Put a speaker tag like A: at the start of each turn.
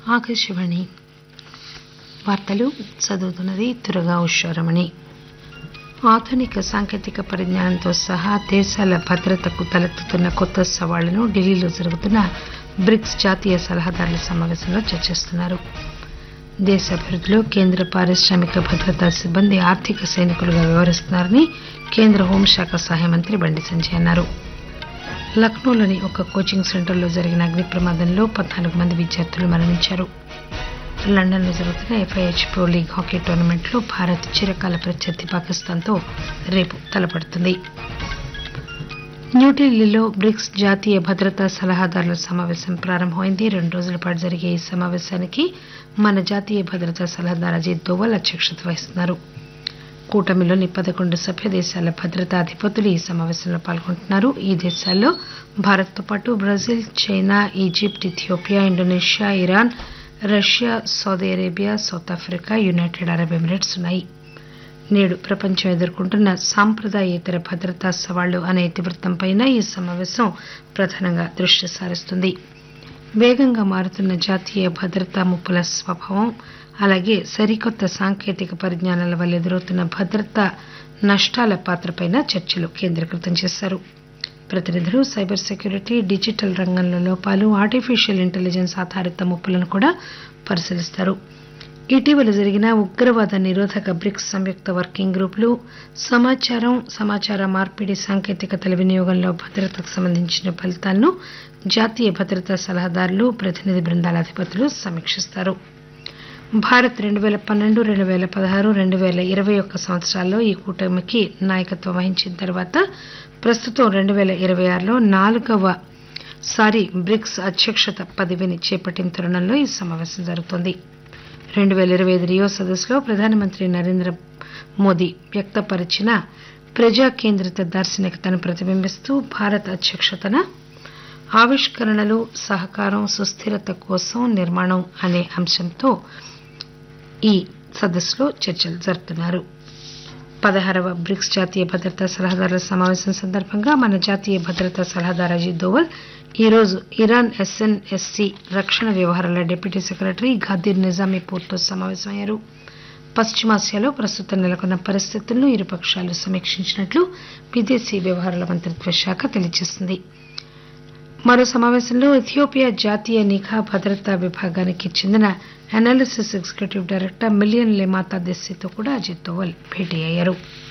A: ఆకాశవాణి వార్తలు చదువుతున్నది దుర్గా ఉషారమణి ఆధునిక సాంకేతిక పరిజ్ఞానంతో సహా దేశాల భద్రతకు తలెత్తుతున్న కొత్త సవాళ్లను ఢిల్లీలో జరుగుతున్న బ్రిక్స్ జాతీయ సలహాదారుల సమావేశంలో చర్చిస్తున్నారు దేశ అభివృద్దిలో కేంద్ర పారిశ్రామిక భద్రతా సిబ్బంది ఆర్థిక సైనికులుగా వ్యవహరిస్తున్నారని కేంద్ర హోంశాఖ సహాయ మంత్రి బండి సంజయ్ అన్నారు లక్నోలోని ఒక కోచింగ్ సెంటర్లో జరిగిన అగ్ని ప్రమాదంలో పద్నాలుగు మంది విద్యార్థులు మరణించారు లండన్లో జరుగుతున్న ఎఫ్ఐహెచ్ ప్రో లీగ్ హాకీ టోర్నమెంట్లో భారత్ చిరకాల ప్రత్యర్థి పాకిస్తాన్తో రేపు తలపడుతుంది న్యూఢిల్లీలో బ్రిక్స్ జాతీయ భద్రతా సలహాదారుల సమావేశం ప్రారంభమైంది రెండు రోజుల పాటు జరిగే ఈ సమావేశానికి మన జాతీయ భద్రతా సలహాదారు అజిత్ దోవల్ అధ్యక్షత వహిస్తున్నారు కూటమిలోని పదకొండు సభ్య దేశాల భద్రతా అధిపతులు ఈ సమావేశంలో పాల్గొంటున్నారు ఈ దేశాల్లో భారత్తో పాటు Brazil China Egypt Ethiopia Indonesia Iran Russia Saudi Arabia South Africa United Arab Emirates ఉన్నాయి నేడు ప్రపంచం ఎదుర్కొంటున్న సాంప్రదాయేతర భద్రతా సవాళ్లు అనే ఇతివృత్తంపై ఈ సమావేశం ప్రధానంగా దృష్టి సారిస్తుంది వేగంగా మారుతున్న జాతీయ భద్రతా ముప్పుల స్వభావం అలాగే సరికొత్త సాంకేతిక పరిజ్ఞానాల వల్ల ఎదురవుతున్న భద్రతా నష్టాల పాత్రపై చర్చలు కేంద్రీకృతం చేశారు ప్రతినిధులు సైబర్ సెక్యూరిటీ డిజిటల్ రంగంలో లోపాలు ఆర్టిఫిషియల్ ఇంటెలిజెన్స్ ఆధారిత ముప్పులను కూడా పరిశీలిస్తారు ఇటీవల జరిగిన ఉగ్రవాద నిరోధక బ్రిక్స్ సంయుక్త వర్కింగ్ గ్రూపులు సమాచారం సమాచార మార్పిడి సాంకేతికతల వినియోగంలో భద్రతకు సంబంధించిన ఫలితాలను జాతీయ భద్రతా సలహాదారులు ప్రతినిధి బృందాల అధిపతులు సమీక్షిస్తారు భారత్ రెండు పేల పన్నెండు రెండు పేల పదహారు రెండు పేల ఇరవై ఒక్క సంవత్సరాల్లో ఈ కూటమికి నాయకత్వం వహించిన తర్వాత ప్రస్తుతం రెండు పేల ఇరవై ఆరులో నాలుగవ సారి బ్రిక్స్ అధ్యక్షత పదవిని చేపట్టిన తరుణంలో ఈ సమావేశం జరుగుతోంది రెండు పేల ఇరవై ఐదు రియో సదస్సులో ప్రధానమంత్రి నరేంద్ర మోదీ వ్యక్తపరిచిన ప్రజా కేంద్రిత దార్శనికతను ప్రతిబింబిస్తూ భారత్ అధ్యక్షతన ఆవిష్కరణలు సహకారం సుస్థిరత కోసం నిర్మాణం అనే అంశంతో ఈ సదస్సులో చర్చలు జరుపుతున్నారు పదహారవ బ్రిక్స్ జాతీయ భద్రతా సలహాదారుల సమావేశం సందర్భంగా మన జాతీయ భద్రతా సలహాదారు అజిత్ దోవల్ ఈరోజు ఇరాన్ ఎస్ఎన్ఎస్సి రక్షణ వ్యవహారాల డిప్యూటీ సెక్రటరీ ఘాదీర్ నిజామీపూర్తో సమావేశమయ్యారు పశ్చిమాసియాలో ప్రస్తుతం నెలకొన్న పరిస్థితులను ఇరుపక్షాలు సమీక్షించినట్లు విదేశీ వ్యవహారాల మంత్రిత్వ శాఖ తెలియజేసింది మరో సమావేశంలో ఇథియోపియా జాతీయ నిఘా భద్రతా విభాగానికి చెందిన అనాలిసిస్ ఎగ్జిక్యూటివ్ డైరెక్టర్ మిలియన్ లెమాతా దెస్సీతో కూడా అజిత్ దోవల్ భేటీ అయ్యారు